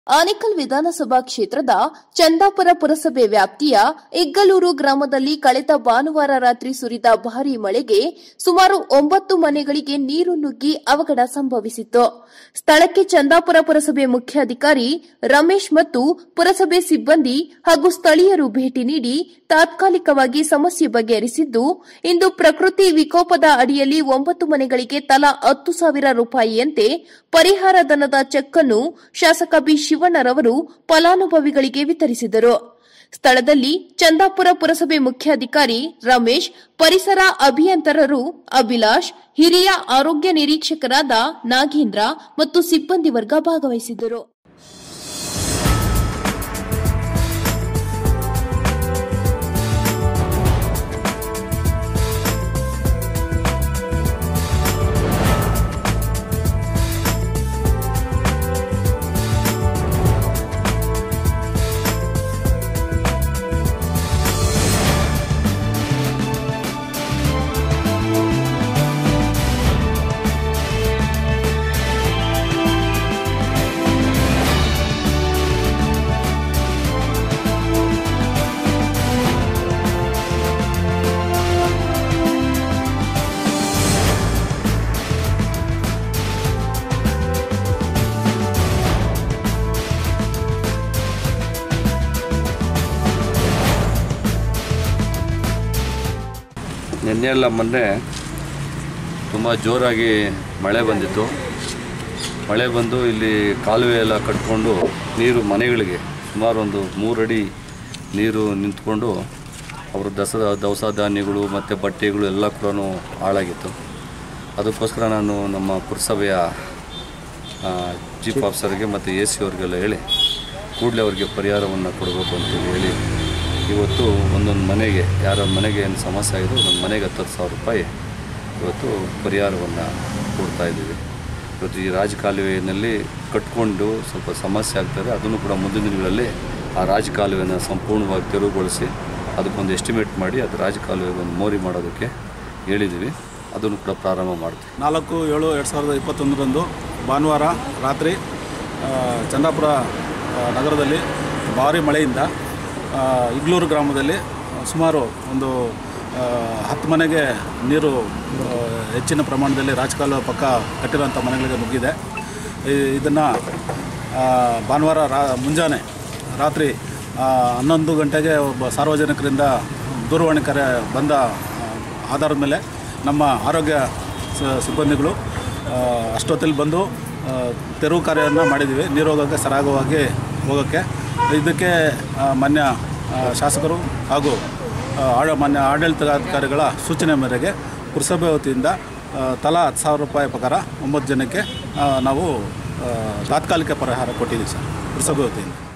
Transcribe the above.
ಆನೇಕಲ್ ವಿಧಾನಸಭಾ ಕ್ಷೇತ್ರದ ಚಂದಾಪುರ ಪುರಸಭೆ ವ್ಯಾಪ್ತಿಯ ಇಗ್ಗಲೂರು ಗ್ರಾಮದಲ್ಲಿ ಕಳೆದ ಭಾನುವಾರ ರಾತ್ರಿ ಸುರಿದ ಭಾರೀ ಮಳೆಗೆ ಸುಮಾರು ಒಂಬತ್ತು ಮನೆಗಳಿಗೆ ನೀರು ನುಗ್ಗಿ ಅವಘಡ ಸಂಭವಿಸಿತ್ತು ಸ್ಥಳಕ್ಕೆ ಚಂದಾಪುರ ಪುರಸಭೆ ಮುಖ್ಯಾಧಿಕಾರಿ ರಮೇಶ್ ಮತ್ತು ಪುರಸಭೆ ಸಿಬ್ಬಂದಿ ಹಾಗೂ ಸ್ಥಳೀಯರು ಭೇಟಿ ನೀಡಿ ತಾತ್ಕಾಲಿಕವಾಗಿ ಸಮಸ್ಯೆ ಬಗೆಹರಿಸಿದ್ದು ಇಂದು ಪ್ರಕೃತಿ ವಿಕೋಪದ ಅಡಿಯಲ್ಲಿ ಒಂಬತ್ತು ಮನೆಗಳಿಗೆ ತಲಾ ಹತ್ತು ಸಾವಿರ ರೂಪಾಯಿಯಂತೆ ಪರಿಹಾರ ಧನದ ಚೆಕ್ ಅನ್ನು ಶಾಸಕ ಬಿ ಶಿವಣ್ಣರವರು ಫಲಾನುಭವಿಗಳಿಗೆ ವಿತರಿಸಿದರು ಸ್ಥಳದಲ್ಲಿ ಚಂದಾಪುರ ಪುರಸಭೆ ಮುಖ್ಯಾಧಿಕಾರಿ ರಮೇಶ್ ಪರಿಸರ ಅಭಿಯಂತರರು ಅಭಿಲಾಷ್ ಹಿರಿಯ ಆರೋಗ್ಯ ನಿರೀಕ್ಷಕರಾದ ನಾಗೇಂದ್ರ ಮತ್ತು ಸಿಬ್ಬಂದಿ ವರ್ಗ ಭಾಗವಹಿಸಿದ್ದರು ನಿನ್ನೆ ಎಲ್ಲ ಮೊನ್ನೆ ತುಂಬ ಜೋರಾಗಿ ಮಳೆ ಬಂದಿತ್ತು ಮಳೆ ಬಂದು ಇಲ್ಲಿ ಕಾಲುವೆ ಎಲ್ಲ ಕಟ್ಕೊಂಡು ನೀರು ಮನೆಗಳಿಗೆ ಸುಮಾರು ಒಂದು ಮೂರಡಿ ನೀರು ನಿಂತ್ಕೊಂಡು ಅವ್ರ ದಸ ದವಸ ಧಾನ್ಯಗಳು ಮತ್ತು ಬಟ್ಟೆಗಳು ಎಲ್ಲ ಕೂಡ ಹಾಳಾಗಿತ್ತು ಅದಕ್ಕೋಸ್ಕರ ನಾನು ನಮ್ಮ ಪುರಸಭೆಯ ಚೀಫ್ ಆಫೀಸರ್ಗೆ ಮತ್ತು ಎ ಸಿ ಅವ್ರಿಗೆಲ್ಲ ಹೇಳಿ ಕೂಡಲೇ ಅವರಿಗೆ ಪರಿಹಾರವನ್ನು ಕೊಡಬೇಕು ಅಂತೇಳಿ ಹೇಳಿ ಇವತ್ತು ಒಂದೊಂದು ಮನೆಗೆ ಯಾರ ಮನೆಗೆ ಏನು ಸಮಸ್ಯೆ ಆಗಿದೆ ಒಂದೊಂದು ಮನೆಗೆ ಹತ್ತತ್ತು ಸಾವಿರ ರೂಪಾಯಿ ಇವತ್ತು ಪರಿಹಾರವನ್ನು ಕೊಡ್ತಾ ಇದ್ದೀವಿ ಇವತ್ತು ಈ ರಾಜಕಾಲುವೆಯಲ್ಲಿ ಕಟ್ಕೊಂಡು ಸ್ವಲ್ಪ ಸಮಸ್ಯೆ ಆಗ್ತದೆ ಅದನ್ನು ಕೂಡ ಮುಂದಿನ ದಿನಗಳಲ್ಲಿ ಆ ರಾಜಕಾಲುವೆನ ಸಂಪೂರ್ಣವಾಗಿ ತೆರವುಗೊಳಿಸಿ ಅದಕ್ಕೊಂದು ಎಸ್ಟಿಮೇಟ್ ಮಾಡಿ ಅದು ರಾಜಕಾಲುವೆಗೆ ಒಂದು ಮೋರಿ ಮಾಡೋದಕ್ಕೆ ಹೇಳಿದ್ದೀವಿ ಅದನ್ನು ಕೂಡ ಪ್ರಾರಂಭ ಮಾಡ್ತೀವಿ ನಾಲ್ಕು ಏಳು ಎರಡು ಸಾವಿರದ ಇಪ್ಪತ್ತೊಂದರಂದು ಭಾನುವಾರ ರಾತ್ರಿ ಆ, ಚಂದಾಪುರ ಆ, ನಗರದಲ್ಲಿ ಭಾರಿ ಮಳೆಯಿಂದ ಆ, ಇಗ್ಲೂರು ಗ್ರಾಮದಲ್ಲಿ ಸುಮಾರು ಒಂದು ಆ, ಹತ್ತು ಮನೆಗೆ ನೀರು ಆ, ಹೆಚ್ಚಿನ ಪ್ರಮಾಣದಲ್ಲಿ ರಾಜಕಾಲುವೆ ಪಕ್ಕ ಕಟ್ಟಿರೋಂಥ ಮನೆಗಳಿಗೆ ನುಗ್ಗಿದೆ ಇದನ್ನು ಭಾನುವಾರ ರಾ ಮುಂಜಾನೆ ರಾತ್ರಿ ಆ, ಹನ್ನೊಂದು ಗಂಟೆಗೆ ಒಬ್ಬ ಸಾರ್ವಜನಿಕರಿಂದ ದೂರವಾಣಿ ಕರೆ ಬಂದ ಆ, ಆಧಾರದ ಮೇಲೆ ನಮ್ಮ ಆರೋಗ್ಯ ಸ- ಸಿಬ್ಬಂದಿಗಳು ಆ, ಅಷ್ಟೊತ್ತಲ್ಲಿ ಬಂದು ಆ, ತೆರವು ಕಾರ್ಯವನ್ನು ಮಾಡಿದ್ದೀವಿ ನೀರು ಹೋಗೋಕ್ಕೆ ಸರಾಗವಾಗಿ ಹೋಗೋಕ್ಕೆ ಇದಕ್ಕೆ ಆ, ಮಾನ್ಯ ಆ, ಶಾಸಕರು ಹಾಗೂ ಆ, ಆಡ ಮಾನ್ಯ ಆಡಳಿತಾಧಿಕಾರಿಗಳ ಸೂಚನೆ ಮೇರೆಗೆ ಪುರಸಭೆ ವತಿಯಿಂದ ಆ, ತಲಾ ಹತ್ತು ಸಾವಿರ ರೂಪಾಯಿ ಪ್ರಕಾರ ಒಂಬತ್ತು ಜನಕ್ಕೆ ಆ, ನಾವು ಆ, ತಾತ್ಕಾಲಿಕ ಪರಿಹಾರ ಕೊಟ್ಟಿದ್ದೀವಿ ಸರ್ ಪುರಸಭೆ ವತಿಯಿಂದ